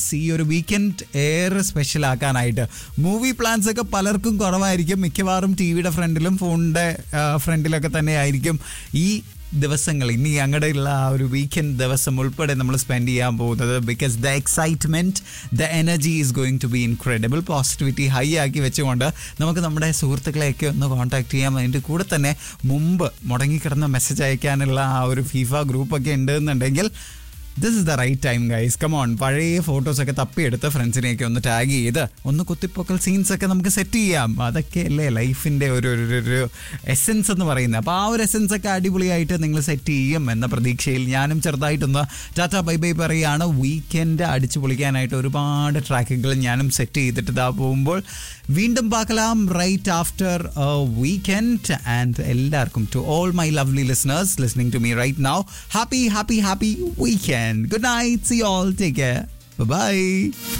ഈ ഒരു വീക്കെൻഡ് ഏറെ സ്പെഷ്യൽ ആക്കാനായിട്ട് മൂവി പ്ലാൻസ് ഒക്കെ പലർക്കും കുറവായിരിക്കും മിക്കവാറും ടി വിയുടെ ഫ്രണ്ടിലും ഫോണിൻ്റെ ഫ്രണ്ടിലൊക്കെ തന്നെ ആയിരിക്കും ഈ ദിവസങ്ങൾ ഇനി ഞങ്ങളുടെ ഉള്ള ആ ഒരു വീക്കെൻഡ് ദിവസം ഉൾപ്പെടെ നമ്മൾ സ്പെൻഡ് ചെയ്യാൻ പോകുന്നത് because the excitement the energy is going to be incredible positivity high ആക്കി വെച്ചുകൊണ്ട് നമുക്ക് നമ്മുടെ സുഹൃത്തുക്കളെയൊക്കെ ഒന്ന് കോൺടാക്ട് ചെയ്യാം അതിൻ്റെ കൂടെ തന്നെ മുമ്പ് മുടങ്ങിക്കിടന്ന മെസ്സേജ് അയക്കാനുള്ള ആ ഒരു ഫീഫ ഗ്രൂപ്പൊക്കെ ഉണ്ടെന്നുണ്ടെങ്കിൽ this is the right time guys come on പഴയ ഫോട്ടോസൊക്കെ തപ്പിയെടുത്ത് ഫ്രണ്ട്സിനെയൊക്കെ ഒന്ന് ടാഗ് ചെയ്ത് ഒന്ന് കുത്തിപ്പൊക്കൽ സീൻസ് ഒക്കെ നമുക്ക് സെറ്റ് ചെയ്യാം അതൊക്കെ അല്ലേ ലൈഫിൻ്റെ ഒരു ഒരു- ഒരു- ഒരു എസെൻസ് എന്ന് പറയുന്നത് അപ്പോൾ ആ ഒരു എസെൻസ് ഒക്കെ അടിപൊളിയായിട്ട് നിങ്ങൾ സെറ്റ് ചെയ്യും എന്ന പ്രതീക്ഷയിൽ ഞാനും ചെറുതായിട്ടൊന്ന് ടാറ്റ ബൈ ബൈ പറയുകയാണ് വീക്കെൻഡ് അടിച്ചു പൊളിക്കാനായിട്ട് ഒരുപാട് ട്രാക്കുകൾ ഞാനും സെറ്റ് ചെയ്തിട്ട് ഇതാ പോകുമ്പോൾ വീണ്ടും പാക്കലാം റൈറ്റ് ആഫ്റ്റർ വീക്കെൻഡ് ആൻഡ് എല്ലാവർക്കും to all my lovely listeners listening to me right now happy happy happy weekend good night see all take care by